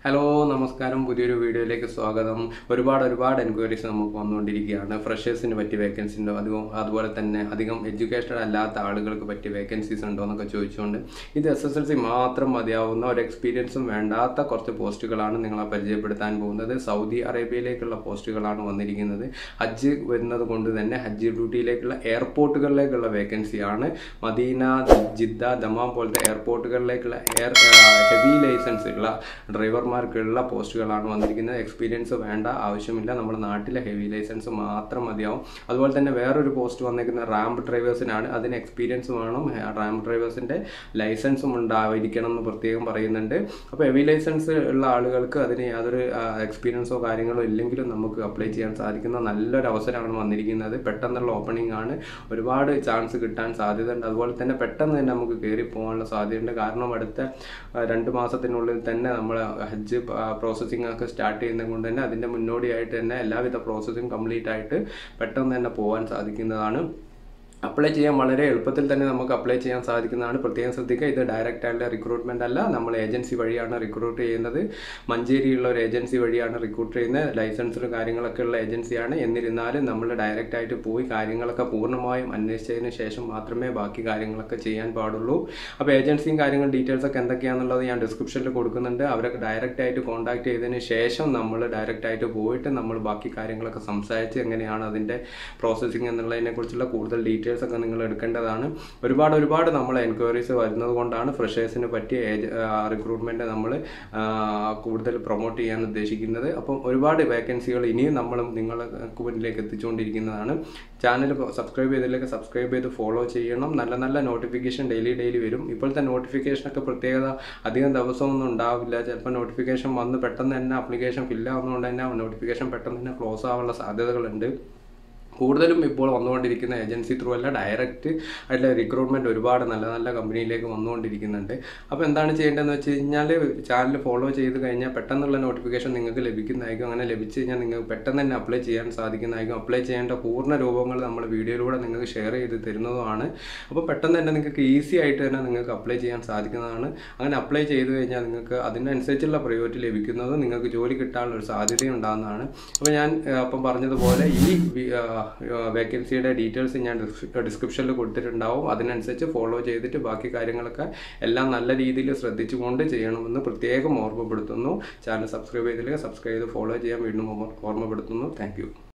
hello നമസ്കാരം പുതിയൊരു വീഡിയോയിലേക്ക് സ്വാഗതം ഒരുപാട് ഒരുപാട് എൻക്വയറീസ് നമുക്ക് വന്നുകൊണ്ടിരിക്കുകയാണ് ഫ്രഷേഴ്സിന് പറ്റിയ വേക്കൻസി ഉണ്ടോ അധികം അതുപോലെ തന്നെ അധികം എഡ്യൂക്കേറ്റഡ് അല്ലാത്ത ആളുകൾക്ക് പറ്റിയ വേക്കൻസീസ് ഉണ്ടോ എന്നൊക്കെ ചോദിച്ചുകൊണ്ട് ഇത് എസ് എസ് എൽ സി മാത്രം മതിയാവുന്ന ഒരു എക്സ്പീരിയൻസും വേണ്ടാത്ത കുറച്ച് പോസ്റ്റുകളാണ് നിങ്ങളെ പരിചയപ്പെടുത്താൻ പോകുന്നത് സൗദി അറേബ്യയിലേക്കുള്ള പോസ്റ്റുകളാണ് വന്നിരിക്കുന്നത് ഹജ്ജ് വരുന്നത് കൊണ്ട് തന്നെ ഹജ്ജ് ഡ്യൂട്ടിയിലേക്കുള്ള എയർപോർട്ടുകളിലേക്കുള്ള വേക്കൻസിയാണ് മദീന ജിദ്ദ ദമാം പോലത്തെ എയർപോർട്ടുകളിലേക്കുള്ള എയർ ഹെവി ലൈസൻസ് ഉള്ള ഡ്രൈവർമാർക്കുള്ള പോസ്റ്റുകളാണ് വന്നിരിക്കുന്നത് എക്സ്പീരിയൻസ് വേണ്ട ആവശ്യമില്ല നമ്മുടെ നാട്ടിലെ ഹെവി ലൈസൻസ് മാത്രം മതിയാവും അതുപോലെ തന്നെ വേറൊരു പോസ്റ്റ് വന്നിരിക്കുന്ന റാമ്പ് ഡ്രൈവേഴ്സിനാണ് അതിന് എക്സ്പീരിയൻസ് വേണം റാമ്പ് ഡ്രൈവേഴ്സിൻ്റെ ലൈസൻസും ഉണ്ടായിരിക്കണം എന്ന് പ്രത്യേകം പറയുന്നുണ്ട് അപ്പോൾ ഹെവി ലൈസൻസ് ഉള്ള ആളുകൾക്ക് അതിന് യാതൊരു എക്സ്പീരിയൻസോ കാര്യങ്ങളോ ഇല്ലെങ്കിലും നമുക്ക് അപ്ലൈ ചെയ്യാൻ സാധിക്കുന്ന നല്ലൊരു അവസരമാണ് വന്നിരിക്കുന്നത് പെട്ടെന്നുള്ള ഓപ്പണിംഗ് ആണ് ഒരുപാട് ചാൻസ് കിട്ടാൻ സാധ്യതയുണ്ട് അതുപോലെ തന്നെ പെട്ടെന്ന് തന്നെ നമുക്ക് കയറി പോകാനുള്ള സാധ്യതയുണ്ട് കാരണം അടുത്ത ആ, രണ്ട് മാസത്തിനുള്ളിൽ തന്നെ നമ്മൾ ഹജ്ജ് പ്രോസസ്സിംഗ് ഒക്കെ സ്റ്റാർട്ട് ചെയ്യുന്നത് കൊണ്ട് തന്നെ അതിൻ്റെ മുന്നോടിയായിട്ട് തന്നെ എല്ലാവിധ പ്രോസസ്സിംഗ് കംപ്ലീറ്റ് ആയിട്ട് പെട്ടെന്ന് തന്നെ പോകാൻ സാധിക്കുന്നതാണ് അപ്ലൈ ചെയ്യാൻ വളരെ എളുപ്പത്തിൽ തന്നെ നമുക്ക് അപ്ലൈ ചെയ്യാൻ സാധിക്കുന്നതാണ് പ്രത്യേകം ശ്രദ്ധിക്കുക ഇത് ഡയറക്റ്റ് ആയിട്ടുള്ള റിക്രൂട്ട്മെന്റ് അല്ല നമ്മൾ ഏജൻസി വഴിയാണ് റിക്രൂട്ട് ചെയ്യുന്നത് മഞ്ചേരിയുള്ള ഒരു ഏജൻസി വഴിയാണ് റിക്രൂട്ട് ചെയ്യുന്നത് ലൈസൻസും കാര്യങ്ങളൊക്കെ ഉള്ള ഏജൻസിയാണ് എന്നിരുന്നാലും നമ്മൾ ഡയറക്റ്റ് ആയിട്ട് പോയി കാര്യങ്ങളൊക്കെ പൂർണ്ണമായും അന്വേഷിച്ചതിന് ശേഷം മാത്രമേ ബാക്കി കാര്യങ്ങളൊക്കെ ചെയ്യാൻ പാടുള്ളൂ അപ്പോൾ ഏജൻസിയും കാര്യങ്ങൾ ഡീറ്റെയിൽസ് ഒക്കെ എന്തൊക്കെയാണെന്നുള്ളത് ഞാൻ ഡിസ്ക്രിപ്ഷനിൽ കൊടുക്കുന്നുണ്ട് അവരൊക്കെ ഡയറക്റ്റ് ആയിട്ട് കോൺടാക്ട് ചെയ്തതിന് ശേഷം നമ്മൾ ഡയറക്റ്റ് ആയിട്ട് പോയിട്ട് നമ്മൾ ബാക്കി കാര്യങ്ങളൊക്കെ സംസാരിച്ച് എങ്ങനെയാണ് അതിൻ്റെ പ്രോസസ്സിംഗ് എന്നുള്ളതിനെ കുറിച്ചുള്ള കൂടുതൽ ഡീറ്റെയിൽസ് ഒക്കെ നിങ്ങൾ എടുക്കേണ്ടതാണ് ഒരുപാട് ഒരുപാട് നമ്മൾ എൻക്വയറീസ് വരുന്നത് കൊണ്ടാണ് ഫ്രഷേഴ്സിന് പറ്റിയ റിക്രൂട്ട്മെൻറ്റ് നമ്മൾ കൂടുതൽ പ്രൊമോട്ട് ചെയ്യാൻ ഉദ്ദേശിക്കുന്നത് അപ്പം ഒരുപാട് വേക്കൻസികൾ ഇനിയും നമ്മൾ നിങ്ങൾക്ക് മുന്നിലേക്ക് എത്തിച്ചുകൊണ്ടിരിക്കുന്നതാണ് ചാനൽ സബ്സ്ക്രൈബ് ചെയ്തില്ലെങ്കിൽ സബ്സ്ക്രൈബ് ചെയ്ത് ഫോളോ ചെയ്യണം നല്ല നല്ല നോട്ടിഫിക്കേഷൻ ഡെയിലി ഡെയിലി വരും ഇപ്പോഴത്തെ നോട്ടിഫിക്കേഷനൊക്കെ പ്രത്യേകത അധികം ദിവസമൊന്നും ഉണ്ടാവില്ല ചിലപ്പോൾ നോട്ടിഫിക്കേഷൻ വന്ന് പെട്ടെന്ന് തന്നെ ആപ്ലിക്കേഷൻ ഫില്ലാവുന്നതുകൊണ്ട് തന്നെ നോട്ടിഫിക്കേഷൻ പെട്ടെന്ന് തന്നെ ക്ലോസ് ആവാനുള്ള സാധ്യതകളുണ്ട് കൂടുതലും ഇപ്പോൾ വന്നുകൊണ്ടിരിക്കുന്ന ഏജൻസി ത്രൂ അല്ല ഡയറക്റ്റ് ആയിട്ടുള്ള റിക്രൂട്ട്മെൻറ്റ് ഒരുപാട് നല്ല നല്ല കമ്പനിയിലേക്ക് വന്നുകൊണ്ടിരിക്കുന്നുണ്ട് അപ്പോൾ എന്താണ് ചെയ്യേണ്ടതെന്ന് വെച്ച് കഴിഞ്ഞാൽ ചാനൽ ഫോളോ ചെയ്ത് കഴിഞ്ഞാൽ പെട്ടെന്നുള്ള നോട്ടിഫിക്കേഷൻ നിങ്ങൾക്ക് ലഭിക്കുന്നതായിരിക്കും അങ്ങനെ ലഭിച്ചു കഴിഞ്ഞാൽ നിങ്ങൾക്ക് പെട്ടെന്ന് തന്നെ അപ്ലൈ ചെയ്യാൻ സാധിക്കുന്നതായിരിക്കും അപ്ലൈ ചെയ്യേണ്ട പൂർണ്ണ രൂപങ്ങൾ നമ്മൾ വീഡിയോയിലൂടെ നിങ്ങൾക്ക് ഷെയർ ചെയ്ത് തരുന്നതുമാണ് അപ്പോൾ പെട്ടെന്ന് തന്നെ നിങ്ങൾക്ക് ഈസി ആയിട്ട് തന്നെ നിങ്ങൾക്ക് അപ്ലൈ ചെയ്യാൻ സാധിക്കുന്നതാണ് അങ്ങനെ അപ്ലൈ ചെയ്ത് കഴിഞ്ഞാൽ നിങ്ങൾക്ക് അതിനനുസരിച്ചുള്ള പ്രയോറിറ്റി ലഭിക്കുന്നത് നിങ്ങൾക്ക് ജോലി കിട്ടാനുള്ള ഒരു സാധ്യത ഉണ്ടാകുന്നതാണ് അപ്പോൾ ഞാൻ ആ, അപ്പം പറഞ്ഞതുപോലെ ഈ വി- ആ, വേക്കൻസിയുടെ ഡീറ്റെയിൽസ് ഞാൻ ഡിസ്ക്രിപ്ഷനിൽ കൊടുത്തിട്ടുണ്ടാവും അതിനനുസരിച്ച് ഫോളോ ചെയ്തിട്ട് ബാക്കി കാര്യങ്ങളൊക്കെ എല്ലാം നല്ല രീതിയിൽ ശ്രദ്ധിച്ചുകൊണ്ട് ചെയ്യണമെന്ന് പ്രത്യേകം ഓർമ്മപ്പെടുത്തുന്നു ചാനൽ സബ്സ്ക്രൈബ് ചെയ്തില്ലെങ്കിൽ സബ്സ്ക്രൈബ് ചെയ്ത് ഫോളോ ചെയ്യാൻ വീണ്ടും ഓർമ്മ- ഓർമ്മപ്പെടുത്തുന്നു താങ്ക്